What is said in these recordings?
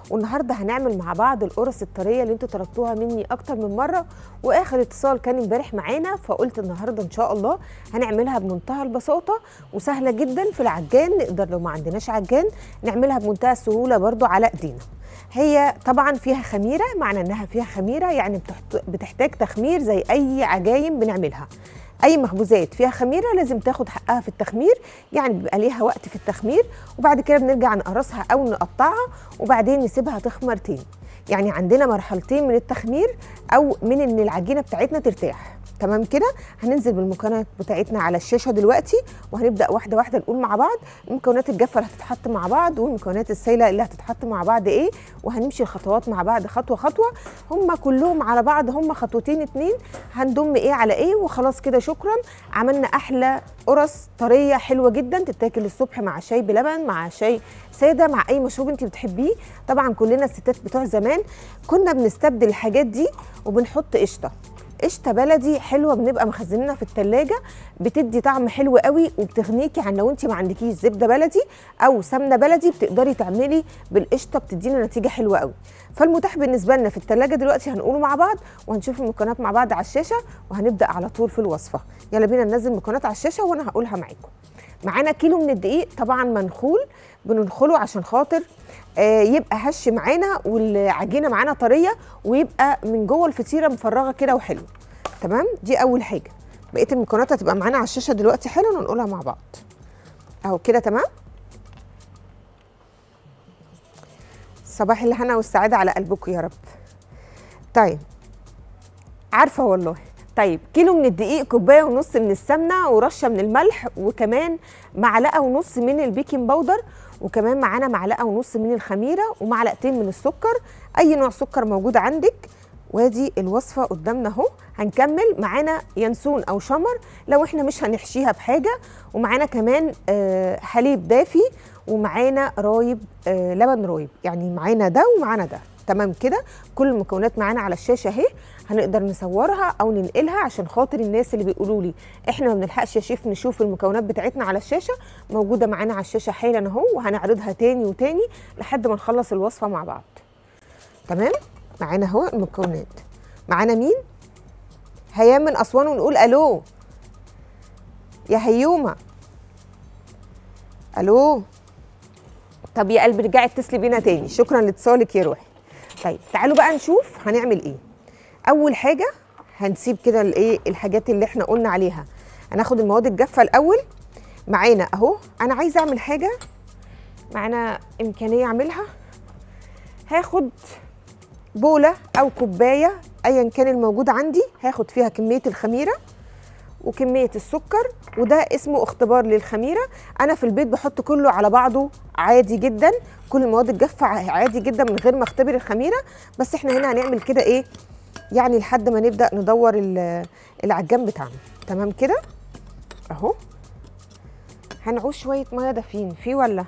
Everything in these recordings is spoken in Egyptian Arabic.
والنهارده هنعمل مع بعض القرص الطريه اللي انتوا طلبتوها مني اكتر من مره واخر اتصال كان امبارح معانا فقلت النهارده ان شاء الله هنعملها بمنتهى البساطه وسهله جدا في العجان نقدر لو ما عندناش عجان نعملها بمنتهى السهوله برضو على ايدينا هي طبعا فيها خميره معنى انها فيها خميره يعني بتحت- بتحتاج تخمير زي اي عجاين بنعملها اي مخبوزات فيها خميره لازم تاخد حقها في التخمير يعني بيبقى ليها وقت في التخمير وبعد كده بنرجع نقرصها او نقطعها وبعدين نسيبها تخمر تاني يعني عندنا مرحلتين من التخمير او من ان العجينه بتاعتنا ترتاح تمام كده هننزل بالمكونات بتاعتنا على الشاشه دلوقتي وهنبدا واحده واحده نقول مع بعض المكونات الجافه اللي هتتحط مع بعض والمكونات السائله اللي هتتحط مع بعض ايه وهنمشي الخطوات مع بعض خطوه خطوه هم كلهم على بعض هم خطوتين اتنين هنضم ايه على ايه وخلاص كده شكرا عملنا احلى قرص طريه حلوه جدا تتاكل الصبح مع شاي بلبن مع شاي ساده مع اي مشروب انت بتحبيه طبعا كلنا الستات بتوع زمان كنا بنستبدل الحاجات دي وبنحط قشطه قشطه بلدي حلوه بنبقى مخزنينها في التلاجة بتدي طعم حلو قوي وبتغنيكي عن لو انت ما عندكيش زبده بلدي او سمنه بلدي بتقدري تعملي بالقشطه بتدينا نتيجه حلوه قوي فالمتاح بالنسبه لنا في التلاجة دلوقتي هنقوله مع بعض وهنشوف المكونات مع بعض على الشاشه وهنبدا على طول في الوصفه يلا بينا ننزل المكونات على الشاشه وانا هقولها معاكم معانا كيلو من الدقيق طبعا منخول بننخله عشان خاطر آه، يبقى هش معانا والعجينه معانا طريه ويبقى من جوه الفطيره مفرغه كده وحلو تمام دي اول حاجه بقيه المكونات هتبقى معانا على الشاشه دلوقتي حالا ونقولها مع بعض اهو كده تمام صباح الهنا والسعاده على قلبكم يا رب طيب عارفه والله طيب كيلو من الدقيق كوبايه ونص من السمنه ورشه من الملح وكمان معلقه ونص من البيكنج باودر وكمان معانا معلقه ونص من الخميره ومعلقتين من السكر اي نوع سكر موجود عندك وادي الوصفه قدامنا اهو هنكمل معانا ينسون او شمر لو احنا مش هنحشيها بحاجه ومعانا كمان آه، حليب دافي ومعانا رايب آه، لبن رايب يعني معانا ده ومعانا ده تمام كده كل المكونات معانا على الشاشه اهي هنقدر نصورها او ننقلها عشان خاطر الناس اللي بيقولوا لي احنا ما بنلحقش يا شيف نشوف المكونات بتاعتنا على الشاشه موجوده معانا على الشاشه حالا اهو وهنعرضها تاني وتاني لحد ما نخلص الوصفه مع بعض تمام معانا اهو المكونات معانا مين هيام من اسوان ونقول الو يا هيومه الو طب يا قلبي رجعي اتصلي بينا تاني شكرا لاتصالك يا روحي طيب تعالوا بقى نشوف هنعمل ايه اول حاجه هنسيب كده الايه الحاجات اللي احنا قلنا عليها هناخد المواد الجافه الاول معانا اهو انا عايزه اعمل حاجه معانا امكانيه اعملها هاخد بوله او كوبايه ايا كان الموجود عندي هاخد فيها كميه الخميره وكميه السكر وده اسمه اختبار للخميره انا في البيت بحط كله على بعضه عادي جدا كل المواد الجافه عادي جدا من غير ما اختبر الخميره بس احنا هنا هنعمل كده ايه يعني لحد ما نبدا ندور ال- العجان بتاعنا تمام كده اهو هنعوز شويه ميه دافيين في ولا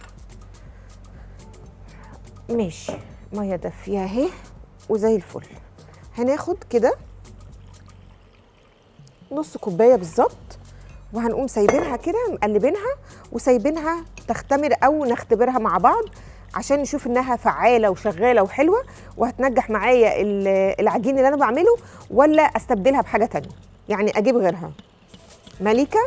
ماشي ميه دافيه اهي وزي الفل هناخد كده نص كوبايه بالظبط وهنقوم سايبينها كده مقلبينها وسايبينها تختمر او نختبرها مع بعض عشان نشوف انها فعاله وشغاله وحلوه وهتنجح معايا ال- العجين اللي انا بعمله ولا استبدلها بحاجه تانية يعني اجيب غيرها مليكه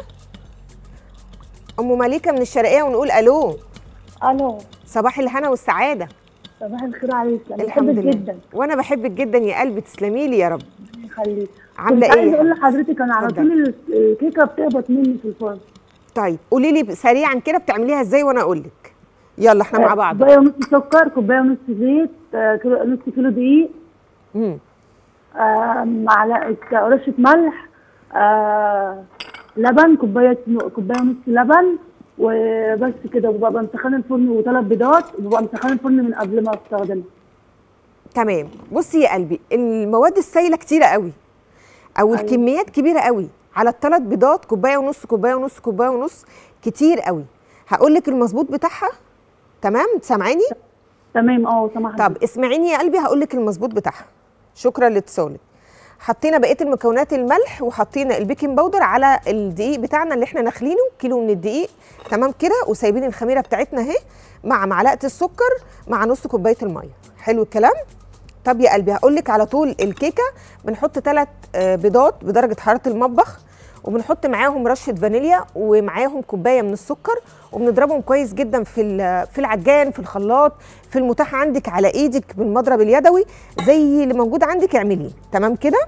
ام مليكه من الشرقيه ونقول الو الو صباح الهنا والسعاده صباح الخير عليك انا الحمد بحبك لله جدا وانا بحبك جدا يا قلبي تسلمي لي يا رب ربنا يخليك عامله كنت ايه عايزه يا اقول حبيبتي؟ لحضرتك انا على اتفضلي. طول الكيكه بتهبط مني في الفرن طيب قولي لي سريعا كده بتعمليها ازاي وانا اقول لك يلا احنا مع بعض كوبايه ونص سكر كوبايه ونص زيت آه، كيلو- نص كيلو دقيق امم آه، معلقه رشه ملح آه، لبن كوبايه كوبايه ونص لبن وبس كده وببقى مسخنه الفرن وثلاث بيضات وببقى مسخنه الفرن من قبل ما استخدمها تمام بصي يا قلبي المواد السائله كتيره قوي او أيوة. الكميات كبيره قوي على الثلاث بيضات كوبايه ونص كوبايه ونص كوبايه ونص كتير قوي هقول لك المظبوط بتاعها تمام سامعيني تمام اه سامحه طب اسمعيني يا قلبي هقول لك المظبوط بتاعها شكرا لاتصالك حطينا بقيه المكونات الملح وحطينا البيكنج باودر على الدقيق بتاعنا اللي احنا ناخلينه كيلو من الدقيق تمام كده وسايبين الخميره بتاعتنا اهي مع معلقه السكر مع نص كوبايه الميه حلو الكلام طب يا قلبي هقول لك على طول الكيكه بنحط ثلاث بيضات بدرجه حراره المطبخ وبنحط معاهم رشه فانيليا ومعاهم كوبايه من السكر وبنضربهم كويس جدا في ال- في العجان في الخلاط في المتاح عندك على ايدك بالمضرب اليدوي زي اللي موجود عندك اعمليه تمام كده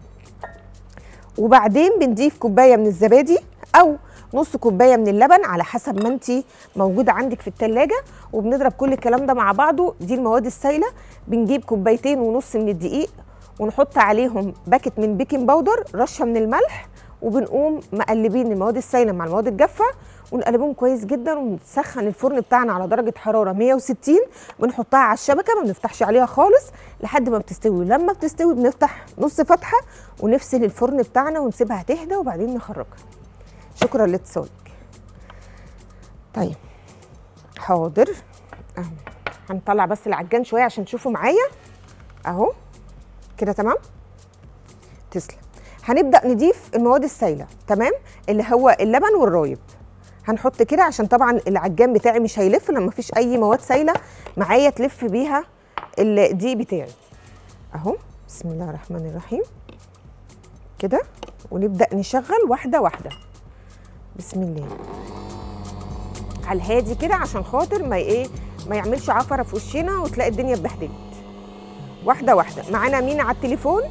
وبعدين بنضيف كوبايه من الزبادي او نص كوبايه من اللبن على حسب ما انت موجوده عندك في التلاجة وبنضرب كل الكلام ده مع بعضه دي المواد السائله بنجيب كوبايتين ونص من الدقيق ونحط عليهم باكت من بيكنج باودر رشه من الملح وبنقوم مقلبين المواد السائله مع المواد الجافه ونقلبهم كويس جدا ونسخن الفرن بتاعنا على درجه حراره 160 بنحطها على الشبكه ما بنفتحش عليها خالص لحد ما بتستوي لما بتستوي بنفتح نص فتحه ونفصل الفرن بتاعنا ونسيبها تهدى وبعدين نخرجها شكرا لاتصالك طيب حاضر اهو هنطلع بس العجان شويه عشان تشوفوا معايا اهو كده تمام تسلم هنبدا نضيف المواد السائله تمام اللي هو اللبن والرايب هنحط كده عشان طبعا العجان بتاعي مش هيلف لما مفيش اي مواد سائله معايا تلف بيها الدقيق بتاعي اهو بسم الله الرحمن الرحيم كده ونبدا نشغل واحده واحده بسم الله على الهادي كده عشان خاطر ما ايه ما يعملش عفره في وشنا وتلاقي الدنيا اتبهدلت واحده واحده معانا مين على التليفون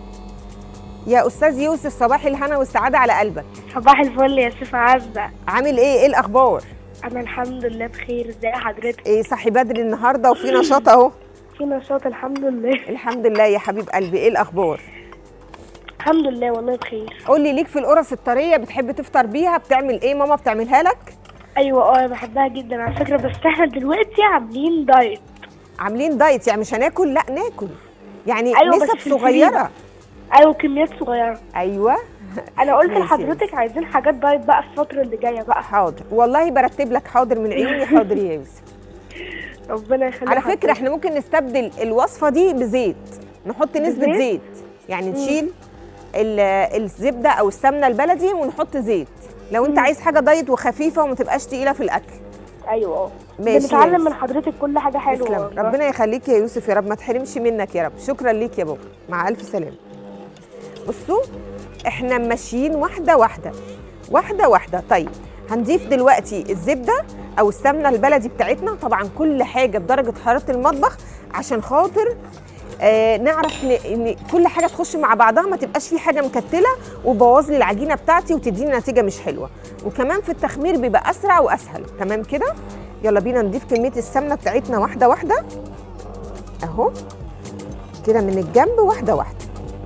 يا استاذ يوسف صباح الهنا والسعاده على قلبك صباح الفل يا سيف عزة عامل ايه ايه الاخبار أنا الحمد لله بخير ازي حضرتك ايه صحي بدري النهارده وفي نشاط اهو في نشاط الحمد لله الحمد لله يا حبيب قلبي ايه الاخبار الحمد لله والله بخير قول لي ليك في القرص الطريه بتحب تفطر بيها بتعمل ايه ماما بتعملها لك أيوة اه أنا بحبها جدا على فكرة بس احنا دلوقتي عاملين دايت عاملين دايت يعني مش هناكل لا ناكل يعني أيوة، بس نسب في صغيره أيوة كميات صغيرة ايوه أنا قلت ماشي. لحضرتك عايزين حاجات دايت بقى في الفترة اللي جاية بقى حاضر والله برتب لك حاضر من عيوني حاضر يا يوسف ربنا يخليك على فكره احنا ممكن نستبدل الوصفه دي بزيت نحط نسبه بزيت؟ زيت يعني نشيل ال- الزبده او السمنه البلدي ونحط زيت لو انت مم. عايز حاجه دايت وخفيفه وما تبقاش تقيله في الاكل أيوة اه ماشي يا بنتعلم يوسف. من حضرتك كل حاجة حلوة تسلم والله. ربنا يخليك يا يوسف يا رب ما تحرمش منك يا رب شكرا ليك يا بابا مع الف سلامه بصوا احنا ماشيين واحده واحده واحده واحده طيب هنضيف دلوقتي الزبده او السمنه البلدي بتاعتنا طبعا كل حاجه بدرجه حراره المطبخ عشان خاطر آه نعرف ن... ان كل حاجه تخش مع بعضها ما تبقاش في حاجه مكتله وبوظ لي العجينه بتاعتي وتديني نتيجه مش حلوه وكمان في التخمير بيبقى اسرع واسهل تمام كده يلا بينا نضيف كميه السمنه بتاعتنا واحده واحده اهو كده من الجنب واحده واحده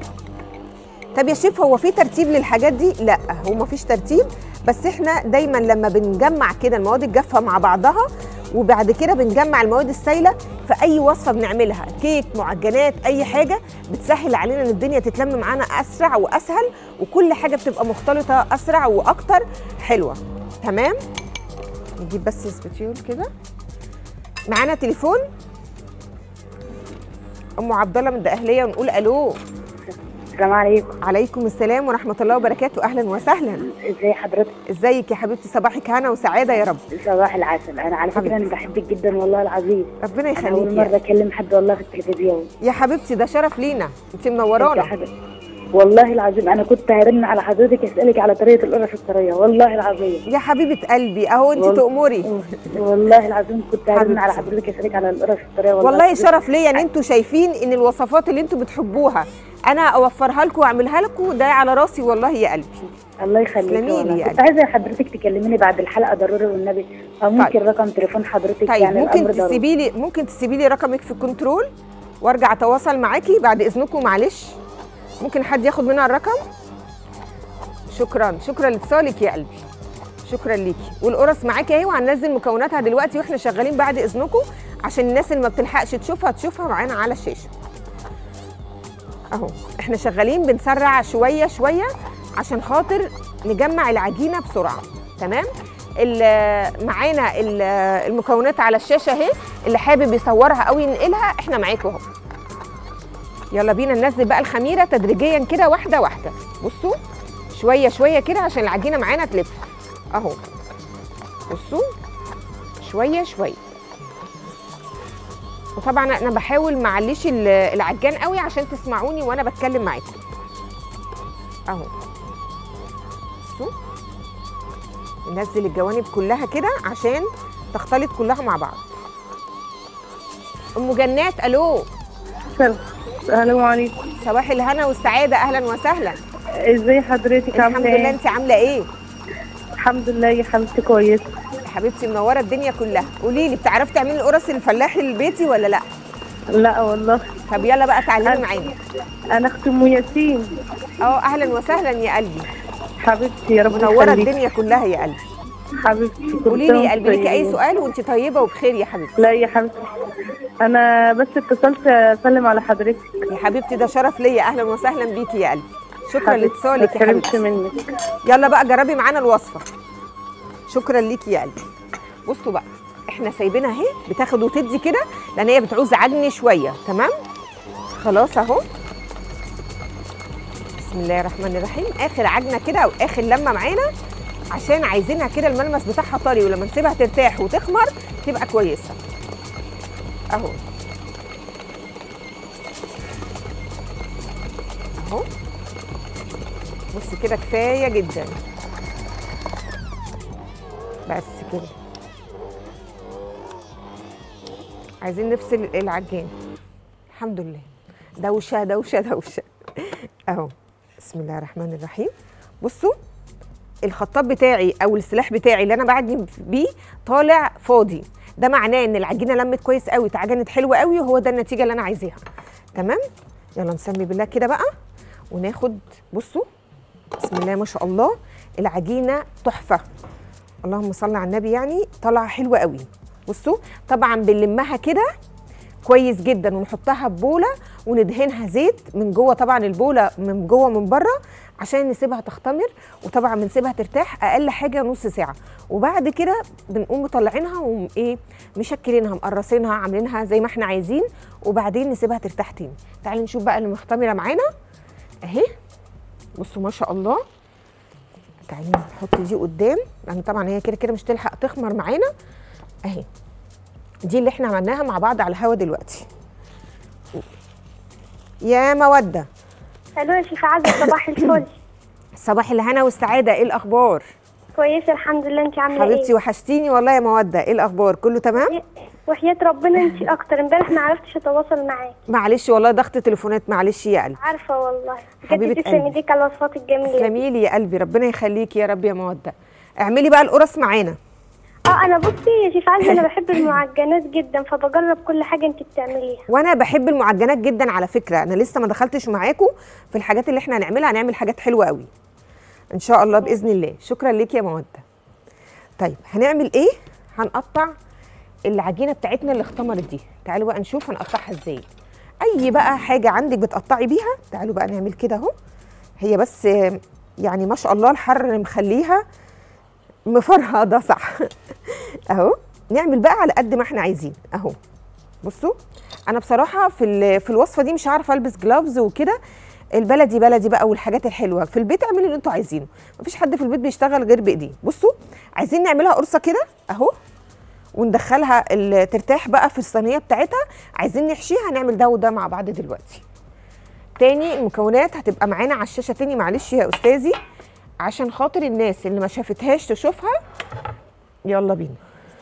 طب يا شيف هو في ترتيب للحاجات دي لا هو مفيش ترتيب بس احنا دايما لما بنجمع كده المواد الجافه مع بعضها وبعد كده بنجمع المواد السائله في اي وصفه بنعملها كيك معجنات اي حاجه بتسهل علينا ان الدنيا تتلم معانا اسرع واسهل وكل حاجه بتبقى مختلطه اسرع واكتر حلوه تمام نجيب بس سبتيول كده معانا تليفون ام عبد الله من الدقهليه ونقول الو السلام عليكم عليكم السلام ورحمه الله وبركاته اهلا وسهلا ازي حضرتك ازيك يا حبيبتي صباحك هنا وسعاده يا رب صباح العسل انا على فكره انا بحبك جدا والله العظيم ربنا انا اول يخليكي مره يا- اكلم حد والله في التلفزيون يا حبيبتي ده شرف لينا انت انت منورانا حضرتك والله العظيم انا كنت هرن على حضرتك اسالك على طريقه القرص الطريه والله العظيم يا حبيبه قلبي اهو انت وال- تؤمري والله العظيم كنت هرن على حبيبتي. حضرتك اسالك على القرص الطريه والله والله العظيم. شرف ليا ان انتوا شايفين ان الوصفات اللي انتوا بتحبوها انا اوفرها لكم واعملها لكم ده على راسي والله يا قلبي الله يخليك تسلمي لي والله. يا كنت عايزه حضرتك تكلميني بعد الحلقه ضروري والنبي او ممكن طيب. رقم تليفون حضرتك طيب يعني ممكن الامر ضروري تسيبي لي ممكن تسيبي لي رقمك في الكنترول وارجع اتواصل معاكي بعد اذنكم معلش ممكن حد ياخد منها الرقم شكرا شكرا لاتصالك يا قلبي شكرا ليكي والقرص معاكي اهي وهننزل مكوناتها دلوقتي واحنا شغالين بعد اذنكم عشان الناس اللي ما بتلحقش تشوفها تشوفها معانا على الشاشه اهو احنا شغالين بنسرع شويه شويه عشان خاطر نجمع العجينه بسرعه تمام ال- معانا ال- المكونات على الشاشه اهي اللي حابب يصورها او ينقلها احنا معاكم اهو يلا بينا ننزل بقى الخميره تدريجيا كده واحده واحده بصوا شويه شويه كده عشان العجينه معانا تلف اهو بصوا شويه شويه وطبعا انا بحاول معليش ال- العجان قوي عشان تسمعوني وانا بتكلم معاكم اهو بصوا ننزل الجوانب كلها كده عشان تختلط كلها مع بعض ام جنات الو السلام عليكم صباح الهنا والسعاده اهلا وسهلا ازاي حضرتك الحمد عامله لله ايه انت عامله ايه الحمد لله يا حبيبتي كويس يا حبيبتي منوره الدنيا كلها قولي لي بتعرفي تعملي القرص الفلاحي البيتي ولا لا لا والله طب يلا بقى تعلمي معانا انا اخت ام ياسين اه اهلا وسهلا يا قلبي حبيبتي يا رب منوره يخليك الدنيا كلها يا قلبي حبيبتي كل قولي سنة لي يا قلبي ليكي اي طيبين. سؤال وانت طيبه وبخير يا حبيبتي لا يا حبيبتي انا بس اتصلت اسلم على حضرتك يا حبيبتي ده شرف ليا اهلا وسهلا بيكي يا قلبي شكرا حبيبتي، لاتصالك يا ما تحرمش حبيبتي منك يلا بقى جربي معانا الوصفه شكرا ليكي يا قلبي بصوا بقى احنا سايبينها اهي بتاخد وتدي كده لان هي بتعوز عجن شويه تمام خلاص اهو بسم الله الرحمن الرحيم اخر عجنه كده او اخر لمه معانا عشان عايزينها كده الملمس بتاعها طري ولما نسيبها ترتاح وتخمر تبقى كويسه اهو اهو بص كده كفايه جدا بس كده عايزين نفصل العجان الحمد لله دوشه دوشه دوشه اهو بسم الله الرحمن الرحيم بصوا الخطاف بتاعي او السلاح بتاعي اللي انا بعجن بيه طالع فاضي ده معناه ان العجينه لمت كويس قوي اتعجنت حلوه قوي وهو ده النتيجه اللي انا عايزاها تمام يلا نسمي بالله كده بقى وناخد بصوا بسم الله ما شاء الله العجينه تحفه اللهم صل على النبي يعني طالعه حلوه قوي بصوا طبعا بنلمها كده كويس جدا ونحطها في بوله وندهنها زيت من جوه طبعا البوله من جوه من بره عشان نسيبها تختمر وطبعا بنسيبها ترتاح اقل حاجه نص ساعه وبعد كده بنقوم مطلعينها وايه مشكلينها مقرصينها عاملينها زي ما احنا عايزين وبعدين نسيبها ترتاح تاني تعالي نشوف بقى اللي مختمره معانا اهي بصوا ما شاء الله تعالي نحط دي قدام لان طبعا هي كده كده مش تلحق تخمر معانا اهي دي اللي احنا عملناها مع بعض على الهوا دلوقتي يا موده الو يا شيخ عزة صباح الفل صباح الهنا والسعاده ايه الاخبار كويسه الحمد لله انت عامله حبيبتي ايه وحشتيني والله يا موده ايه الاخبار كله تمام وحياة ربنا انت اكتر امبارح ما عرفتش اتواصل معاك معلش والله ضغط تليفونات معلش يا قلبي عارفه والله حبيبة بجد تسلمي قلبي. ايديك على الوصفات الجميله دي. تسلمي لي يا قلبي ربنا يخليكي يا رب يا موده اعملي بقى القرص معانا اه انا بصي يا شيخ عزة انا بحب المعجنات جدا فبجرب كل حاجه انت بتعمليها وانا بحب المعجنات جدا على فكره انا لسه ما دخلتش معاكم في الحاجات اللي احنا هنعملها هنعمل حاجات حلوه قوي ان شاء الله باذن الله شكرا ليك يا موده طيب هنعمل ايه هنقطع العجينه بتاعتنا اللي اختمرت دي تعالوا بقى نشوف هنقطعها ازاي اي بقى حاجه عندك بتقطعي بيها تعالوا بقى نعمل كده اهو هي بس آه، يعني ما شاء الله الحر مخليها مفرهده صح اهو نعمل بقى على قد ما احنا عايزين اهو بصوا انا بصراحه في ال- في الوصفه دي مش عارفه البس جلافز وكده البلدي بلدي بقى والحاجات الحلوه في البيت اعملوا اللي انتوا عايزينه مفيش حد في البيت بيشتغل غير بايديه بصوا عايزين نعملها قرصه كده اهو وندخلها ال- ترتاح بقى في الصينيه بتاعتها عايزين نحشيها هنعمل ده وده مع بعض دلوقتي تاني المكونات هتبقى معانا على الشاشه تاني معلش يا استاذي عشان خاطر الناس اللي ما شافتهاش تشوفها يلا بينا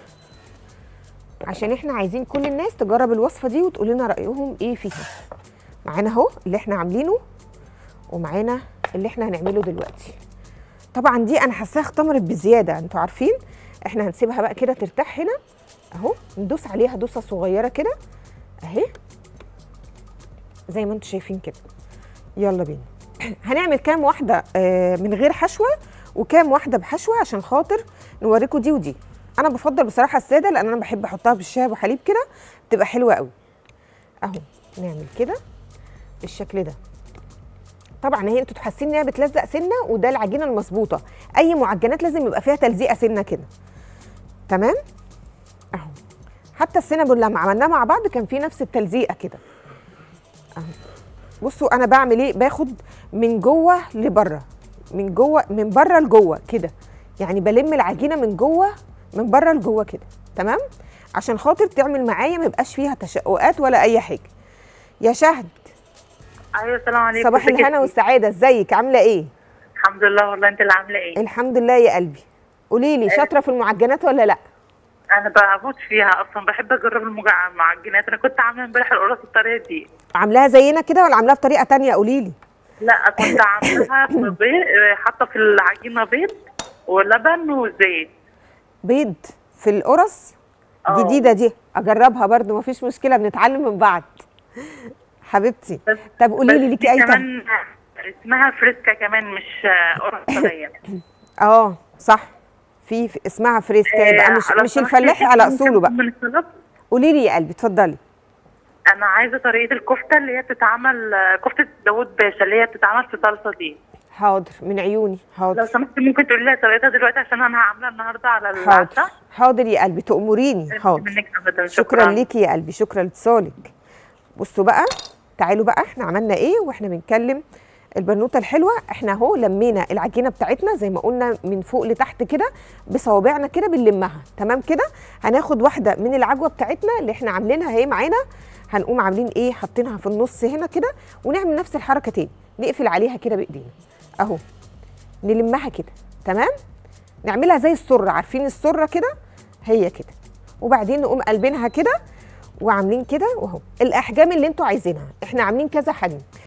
عشان احنا عايزين كل الناس تجرب الوصفه دي وتقول لنا رايهم ايه فيها معانا اهو اللي احنا عاملينه ومعانا اللي احنا هنعمله دلوقتي طبعا دي انا حاساها اختمرت بزياده انتوا عارفين احنا هنسيبها بقى كده ترتاح هنا اهو ندوس عليها دوسه صغيره كده اهي زي ما انتوا شايفين كده يلا بينا هنعمل كام واحده آه، من غير حشوه وكام واحده بحشوه عشان خاطر نوريكم دي ودي انا بفضل بصراحه الساده لان انا بحب احطها بالشاي وحليب كده بتبقى حلوه قوي اهو نعمل كده بالشكل ده طبعا هي انتوا حاسين ان هي بتلزق سنه وده العجينه المظبوطه اي معجنات لازم يبقى فيها تلزيقه سنه كده تمام اهو حتى السينابون لما عملناه مع بعض كان فيه نفس التلزيقه كده اهو بصوا انا بعمل ايه باخد من جوه لبره من جوه من بره لجوه كده يعني بلم العجينه من جوه من بره لجوه كده تمام عشان خاطر تعمل معايا ما يبقاش فيها تشققات ولا اي حاجه يا شهد ايوه السلام عليكم صباح ازيك يا الهنا ستي؟ والسعاده ازيك عامله ايه الحمد لله والله انت اللي عامله ايه الحمد لله يا قلبي قولي لي شاطره في المعجنات ولا لا انا بموت فيها اصلا بحب اجرب المجع- المعجنات انا كنت عامله امبارح القرص الطريه دي عاملاها زينا كده ولا عاملاها بطريقه تانية قولي لي لا كنت عاملاها في بيض حاطه في العجينه بيض ولبن وزيت بيض في القرص اه. جديده دي اجربها برضو مفيش مشكله بنتعلم من بعض حبيبتي بس- طب قولي لي بس ليكي دي اي طعم كمان اسمها فريسكا كمان مش آه، قرص طريه اه صح في في- اسمها فريسكا يبقى مش لو مش سمحتي الفلاحي على ممكن اصوله بقى من الطلب؟ قولي لي يا قلبي اتفضلي انا عايزه طريقه الكفته اللي هي بتتعمل آه، كفته داوود باشا اللي هي بتتعمل في صلصه دي حاضر من عيوني لو حاضر سمحتي ممكن تقولي لي طريقتها دلوقتي عشان انا عامله النهارده على حاضر العشاء حاضر يا قلبي تأمريني حاضر منك ابدا شكرا ليكي يا قلبي شكرا لاتصالك بصوا بقى تعالوا بقى احنا عملنا ايه واحنا بنتكلم البنوته الحلوه احنا اهو لمينا العجينه بتاعتنا زي ما قلنا من فوق لتحت كده بصوابعنا كده بنلمها تمام كده هناخد واحده من العجوه بتاعتنا اللي احنا عاملينها اهي معانا هنقوم عاملين ايه حاطينها في النص هنا كده ونعمل نفس الحركه تاني نقفل عليها كده بايدينا اهو نلمها كده تمام نعملها زي السره عارفين السره كده هي كده وبعدين نقوم قلبينها كده وعاملين كده واهو الاحجام اللي انتوا عايزينها احنا عاملين كذا حجم